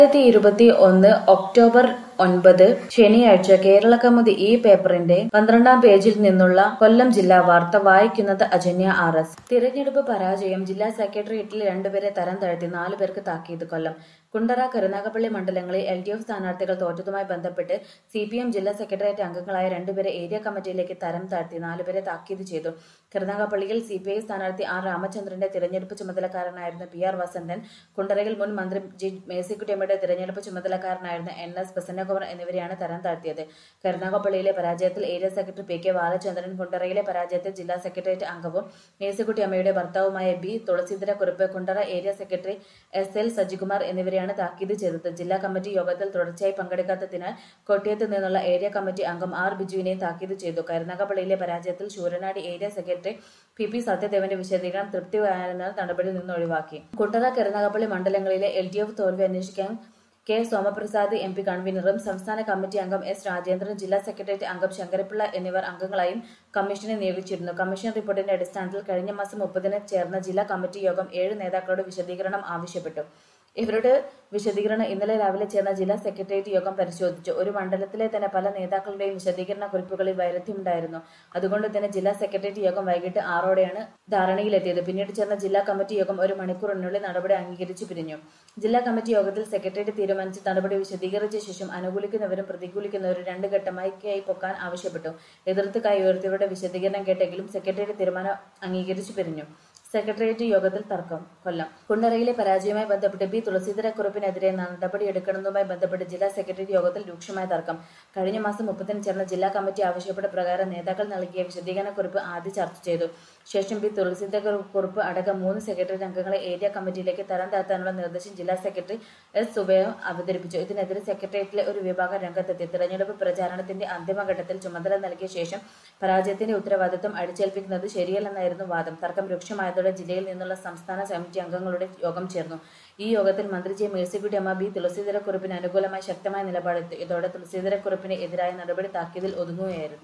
രണ്ടായിരത്തി ഇരുപത്തി ഒന്ന് ഒക്ടോബർ ഒൻപത് ശനിയാഴ്ച കേരള കൗമുദി ഈ പേപ്പറിന്റെ പന്ത്രണ്ടാം പേജിൽ നിന്നുള്ള കൊല്ലം ജില്ലാ വാർത്ത വായിക്കുന്നത് അജന്യ ആർ എസ് തിരഞ്ഞെടുപ്പ് പരാജയം ജില്ലാ സെക്രട്ടേറിയറ്റിൽ രണ്ടുപേരെ തരം താഴ്ത്തി നാലു പേർക്ക് താക്കീത് കൊല്ലം കുണ്ടറ കരുനാഗപ്പള്ളി മണ്ഡലങ്ങളിൽ എൽ ഡി എഫ് സ്ഥാനാർത്ഥികൾ തോറ്റതുമായി ബന്ധപ്പെട്ട് സി പി എം ജില്ലാ സെക്രട്ടേറിയറ്റ് അംഗങ്ങളായ രണ്ടുപേരെ ഏരിയ കമ്മിറ്റിയിലേക്ക് തരം താഴ്ത്തി നാലുപേരെ താക്കീത് ചെയ്തു കരുനാഗപ്പള്ളിയിൽ സി പി ഐ സ്ഥാനാർത്ഥി ആർ രാമചന്ദ്രന്റെ തിരഞ്ഞെടുപ്പ് ചുമതലക്കാരനായിരുന്ന പി ആർ വസന്തൻ കുണ്ടറയിൽ മുൻ മന്ത്രി ജി മേഴ്സിക്കുട്ടിയമ്മയുടെ തിരഞ്ഞെടുപ്പ് ചുമതലക്കാരനായിരുന്ന എൻ എസ് പ്രസന്നകുമാർ എന്നിവരെയാണ് തരം താഴ്ത്തിയത് കരുനാഗപ്പള്ളിയിലെ പരാജയത്തിൽ area secretary P K Balachandran കുണ്ടറയിലെ പരാജയത്തിൽ ജില്ലാ സെക്രട്ടേറിയറ്റ് അംഗവും മേഴ്സിക്കുട്ടിയമ്മയുടെ ഭർത്താവുമായ B Thulasidhara Kurup Kundara area secretary S L Sajikumar എന്നിവരെയാണ് താക്കീത് ചെയ്തത് ജില്ലാ കമ്മിറ്റി യോഗത്തിൽ തുടർച്ചയായി പങ്കെടുക്കാത്തതിനാൽ കോട്ടയത്ത് നിന്നുള്ള ഏരിയ കമ്മിറ്റി അംഗം ആർ ബിജുവിനെ താക്കീത് ചെയ്തു കരുനാഗപ്പള്ളിയിലെ പരാജയത്തിൽ Sooranad area secretary P P സത്യദേവന്റെ വിശദീകരണം തൃപ്തികരമെന്ന നടപടിയിൽ നിന്ന് ഒഴിവാക്കി കുണ്ടറ കരുനാഗപ്പള്ളി മണ്ഡലങ്ങളിലെ എൽ ഡി എഫ് തോൽവി അന്വേഷിക്കാൻ കെ സോമപ്രസാദ് എം പി കൺവീനറും സംസ്ഥാന കമ്മിറ്റി അംഗം എസ് രാജേന്ദ്രൻ ജില്ലാ സെക്രട്ടേറിയറ്റ് അംഗം ശങ്കരപിള്ള എന്നിവർ അംഗങ്ങളായും കമ്മീഷനെ നിയോഗിച്ചിരുന്നു കമ്മീഷൻ റിപ്പോർട്ടിന്റെ അടിസ്ഥാനത്തിൽ കഴിഞ്ഞ മാസം മുപ്പതിന് ചേർന്ന ജില്ലാ കമ്മിറ്റി യോഗം ഏഴ് നേതാക്കളോട് വിശദീകരണം ആവശ്യപ്പെട്ടു ഇവരുടെ വിശദീകരണം ഇന്നലെ രാവിലെ ചേർന്ന ജില്ലാ സെക്രട്ടേറിയറ്റ് യോഗം പരിശോധിച്ചു ഒരു മണ്ഡലത്തിലെ തന്നെ പല നേതാക്കളുടെയും വിശദീകരണ കുറിപ്പുകളിൽ വൈരുദ്ധ്യമുണ്ടായിരുന്നു അതുകൊണ്ട് തന്നെ ജില്ലാ സെക്രട്ടേറിയറ്റ് യോഗം വൈകിട്ട് ആറോടെയാണ് ധാരണയിലെത്തിയത് പിന്നീട് ചേർന്ന ജില്ലാ കമ്മിറ്റി യോഗം ഒരു മണിക്കൂറിനുള്ളിൽ നടപടി അംഗീകരിച്ചു പിരിഞ്ഞു ജില്ലാ കമ്മിറ്റി യോഗത്തിൽ സെക്രട്ടേറിയറ്റ് തീരുമാനിച്ച നടപടി വിശദീകരിച്ച ശേഷം അനുകൂലിക്കുന്നവരും പ്രതികൂലിക്കുന്നവരും രണ്ട് ഘട്ടമായി കൈ പൊക്കാൻ ആവശ്യപ്പെട്ടു എതിർത്ത് കൈ ഉയർത്തിയവരുടെ വിശദീകരണം കേട്ടെങ്കിലും സെക്രട്ടേറിയറ്റ് തീരുമാനം അംഗീകരിച്ചു പിരിഞ്ഞു സെക്രട്ടേറിയറ്റ് യോഗത്തിൽ തർക്കം കൊല്ലം കുണ്ടറയിലെ പരാജയവുമായി ബന്ധപ്പെട്ട് ബി തുളസീധരക്കുറിപ്പിനെതിരെ നടപടിയെടുക്കണമെന്നുമായി ബന്ധപ്പെട്ട് ജില്ലാ സെക്രട്ടേറിയറ്റ് യോഗത്തിൽ രൂക്ഷമായ തർക്കം കഴിഞ്ഞ മാസം മുപ്പതിന് ചേർന്ന ജില്ലാ കമ്മിറ്റി ആവശ്യപ്പെട്ട പ്രകാരം നേതാക്കൾ നൽകിയ വിശദീകരണക്കുറിപ്പ് ആദ്യം ചർച്ച ചെയ്തു ശേഷം ബി തുളസീധരക്കുറിപ്പ് അടക്കം മൂന്ന് സെക്രട്ടേറിയറ്റ് അംഗങ്ങളെ ഏരിയ കമ്മിറ്റിയിലേക്ക് തരം താഴ്ത്താനുള്ള നിർദ്ദേശം ജില്ലാ സെക്രട്ടറി എസ് സുബയോ അവതരിപ്പിച്ചു ഇതിനെതിരെ സെക്രട്ടേറിയറ്റിലെ ഒരു വിഭാഗം രംഗത്തെത്തി തിരഞ്ഞെടുപ്പ് പ്രചാരണത്തിന്റെ അന്തിമഘട്ടത്തിൽ ചുമതല നൽകിയ ശേഷം പരാജയത്തിന്റെ ഉത്തരവാദിത്വം അടിച്ചേൽപ്പിക്കുന്നത് ശരിയല്ലെന്നായിരുന്നു വാദം തർക്കം രൂക്ഷമായതോടെ ജില്ലയിൽ നിന്നുള്ള സംസ്ഥാന സമിതി അംഗങ്ങളുടെ യോഗം ചേർന്നു ഈ യോഗത്തിൽ മന്ത്രി ജെ മേഴ്സിക്കുട്ടിയമ്മ ബി തുളസീധരക്കുറിപ്പിന് അനുകൂലമായി ശക്തമായ നിലപാടെടുത്തു ഇതോടെ തുളസീധരക്കുറിപ്പിന് എതിരായ നടപടി താക്കീതിൽ ഒതുങ്ങുകയായിരുന്നു